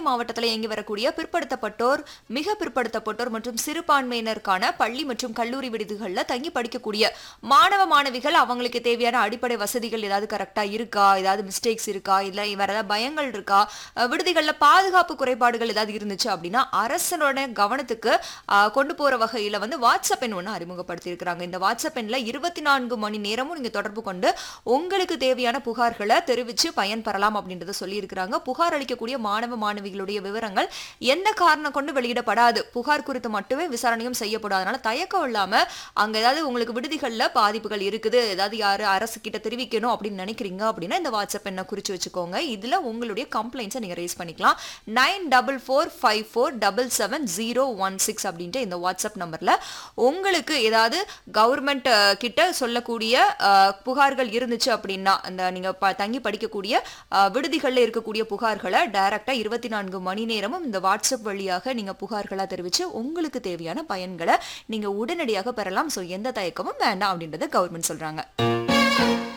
மாவட்டத்தில் இயங்கி வரக்கூடிய பிற்படுத்தப்பட்டோர் மிக பிற்படுத்தப்பட்டோர் மற்றும் சிறுபான்மையினருக்கான பள்ளி மற்றும் கல்லூரி விடுதிகளில் தங்கி படிக்கக்கூடிய மாணவ மாணவிகள் அவங்களுக்கு தேவையான அடிப்படை வசதிகள் ஏதாவது கரெக்டா இருக்கா ஏதாவது மிஸ்டேக்ஸ் இருக்கா இல்ல வேற ஏதாவது பயங்கள் இருக்கா அஹ் விடுதிகள்ல பாதுகாப்பு குறைபாடுகள் ஏதாவது இருந்துச்சு அப்படின்னா அரசனோட கவனத்துக்கு அஹ், கொண்டு போற வகையில வந்து வாட்ஸ்அப் எண் ஒன்று அறிமுகப்படுத்தி இருக்கிறாங்க இந்த வாட்ஸ்அப் எண்ல இருபத்தி நான்கு மணி நேரமும் நீங்க தொடர்பு கொண்டு உங்களுக்கு தேவையான புகார்களை தெரிவிச்சு பயன்பெறலாம் அப்படின்றத சொல்லியிருக்கிறாங்க புகார் அளிக்கக்கூடிய மாணவ மாணவிகளுடைய விவரங்கள் எந்த காரணம் கொண்டு வெளியிடப்படாது புகார் குறித்து மட்டுமே விசாரணையும் செய்யப்படும் அதனால தயக்கம் இல்லாம அங்க ஏதாவது உங்களுக்கு விடுதிகள்ல பாதிப்புகள் இருக்குது ஏதாவது யாரு அரசு கிட்ட தெரிவிக்கணும் அப்படின்னு நினைக்கிறீங்க அப்படின்னா இந்த வாட்ஸ்அப் எண்ணை குறிச்சு வச்சுக்கோங்க இதுல உங்களுடைய கம்ப்ளைண்ட்ஸை நீங்க ரேஸ் பண்ணிக்கலாம் nine double four five four double seven zero one six அப்படின்ட்டு இந்த வாட்ஸ்அப் நம்பர்ல உங்களுக்கு ஏதாவது கவர்மெண்ட் கிட்ட சொல்லக்கூடிய அஹ், புகார்கள் இருந்துச்சு அப்படின்னா அந்த நீங்க ப- தங்கி படிக்கக்கூடிய அஹ், விடுதிகள்ல இருக்கக்கூடிய புகார்களை டைரக்டா இருபத்தி நான்கு மணி நேரமும் இந்த வாட்ஸ்அப் வழியாக நீங்க புகார்களா தெரிவிச்சு உங்களுக்கு தேவையான பயன்களை நீங்க உடனடியாக பெறலாம் ஸோ எந்த தயக்கமும் வேண்டாம் அப்படின்றத கவர்மெண்ட் சொல்றாங்க